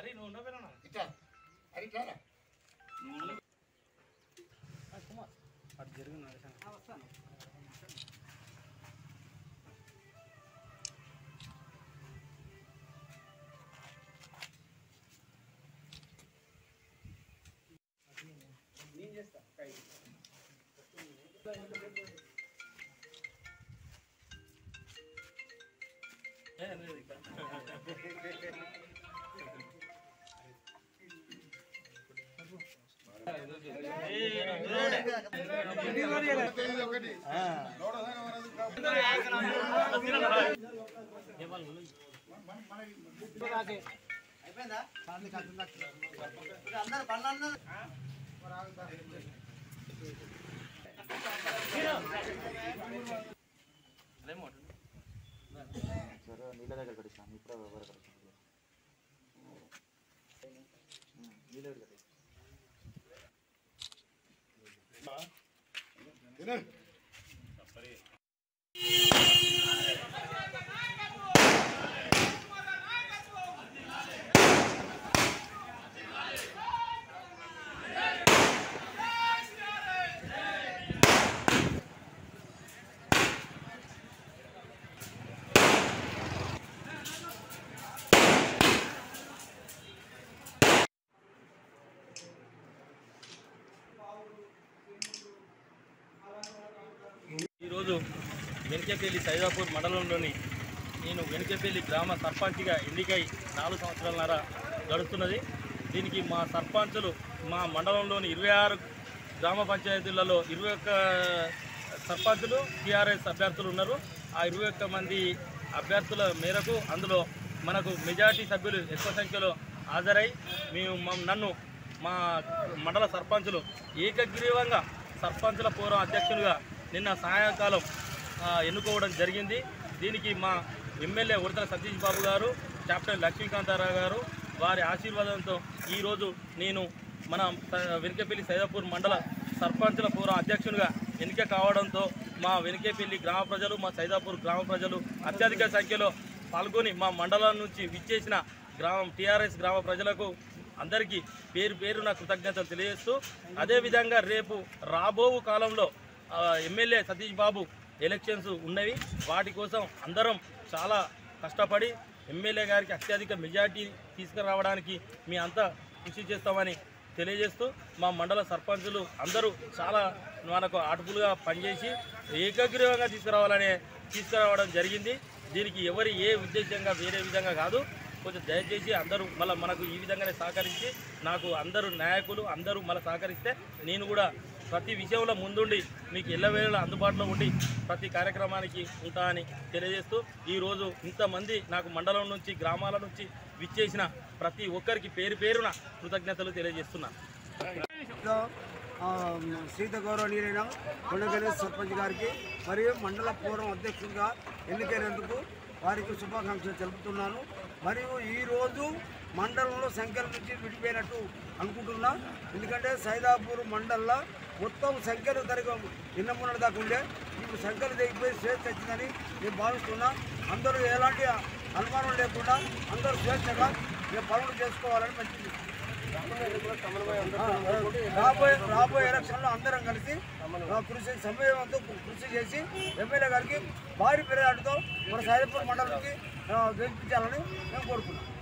హరి నువ్వు ఉండవు ఇట్లా అది ఇట్లా రా. అది జరిగింది నరసింహ. ఏ, లేదు ఇక్కడ. నీళ్ళ దగ్గర కట్టిస్తాను ఇప్పుడు ఎవరు కట్టిస్తాను నీళ్ళ దగ్గర కట్టిస్తాను ఈరోజు వెనకపల్లి సైదాపూర్ మండలంలోని నేను వెనకపల్లి గ్రామ సర్పంచ్గా ఎన్నికై నాలుగు సంవత్సరాలన్నర గడుస్తున్నది దీనికి మా సర్పంచులు మా మండలంలోని ఇరవై ఆరు గ్రామ పంచాయతీలలో ఇరవై ఒక్క సర్పంచులు టీఆర్ఎస్ అభ్యర్థులు ఉన్నారు ఆ ఇరవై ఒక్క మంది అభ్యర్థుల మేరకు అందులో మనకు మెజార్టీ సభ్యులు ఎక్కువ సంఖ్యలో హాజరై మేము మమ్- నన్ను మా మండల సర్పంచులు ఏకగ్రీవంగా సర్పంచుల పూర్వ అధ్యక్షులుగా నిన్న సాయంకాలం ఆ, ఎన్నుకోవడం జరిగింది దీనికి మా ఎమ్మెల్యే ఉడతల సతీష్ బాబు గారు కెప్టెన్ లక్ష్మీకాంతారావు గారు వారి ఆశీర్వాదంతో ఈరోజు నేను మన స- వెనుకపల్లి సైదాపూర్ మండల సర్పంచుల పూర్వ అధ్యక్షునిగా ఎన్నిక కావడంతో మా వెనుకపల్లి గ్రామ ప్రజలు మా సైదాపూర్ గ్రామ ప్రజలు అత్యధిక సంఖ్యలో పాల్గొని మా మండలం నుంచి విచ్చేసిన గ్రామం టీఆర్ఎస్ గ్రామ ప్రజలకు అందరికీ పేరు పేరు నా కృతజ్ఞతలు తెలియజేస్తూ అదేవిధంగా రేపు రాబో కాలంలో ఆ, ఎమ్మెల్యే సతీష్ బాబు ఎలక్షన్స్ ఉన్నవి వాటి కోసం అందరం చాలా కష్టపడి ఎమ్మెల్యే గారికి అత్యధిక మెజార్టీ తీసుకురావడానికి మీ అంతా కృషి చేస్తామని తెలియజేస్తూ మా మండల సర్పంచులు అందరూ చాలా మనకు ఆటుపులుగా పనిచేసి ఏకగ్రీవంగా తీసుకురావాలనే తీసుకురావడం జరిగింది దీనికి ఎవరి ఏ ఉద్దేశంగా వేరే విధంగా కాదు కొంచెం దయచేసి అందరూ మళ్ళీ మనకు ఈ విధంగానే సహకరించి నాకు అందరూ నాయకులు అందరూ మళ్ళీ సహకరిస్తే నేను కూడా ప్రతి విషయంలో ముందుండి మీకు ఎల్లవేళలా అందుబాటులో ఉండి ప్రతి కార్యక్రమానికి ఉంటా అని తెలియజేస్తూ ఈరోజు ఇంతమంది నాకు మండలం నుంచి గ్రామాల నుంచి విచ్చేసిన ప్రతి ఒక్కరికి పేరు పేరున కృతజ్ఞతలు తెలియజేస్తున్నాను సీత గౌరవనీయులైన కొండగల్లి సర్పంచ్ గారికి మరియు మండల పూర్వం అధ్యక్షుడిగా ఎన్నికైనందుకు వారికి శుభాకాంక్షలు తెలుపుతున్నాను మరియు ఈరోజు మండలంలో సంఖ్యల నుంచి విడిపోయినట్టు అనుకుంటున్నా ఎందుకంటే సైదాపూర్ మండల్లో మొత్తం సంఖ్యలు తరగ నిన్న మొన్నటి దాకా ఉండే ఇప్పుడు సంఖ్యలు తెగిపోయి స్వేచ్ఛ వచ్చిందని నేను భావిస్తున్నా అందరూ ఎలాంటి అనుమానం లేకుండా అందరూ స్వేచ్ఛగా మేము పనులు చేసుకోవాలని మంచిది రాబోయే రాబోయే ఎలక్షన్లో అందరం కలిసి ఆ, కృషి సమయంతో కృషి చేసి ఎమ్మెల్యే గారికి భారీ పెరగాటుతో మన సాయిపూర్ మండలానికి గెలిపించాలని మేము కోరుకున్నాం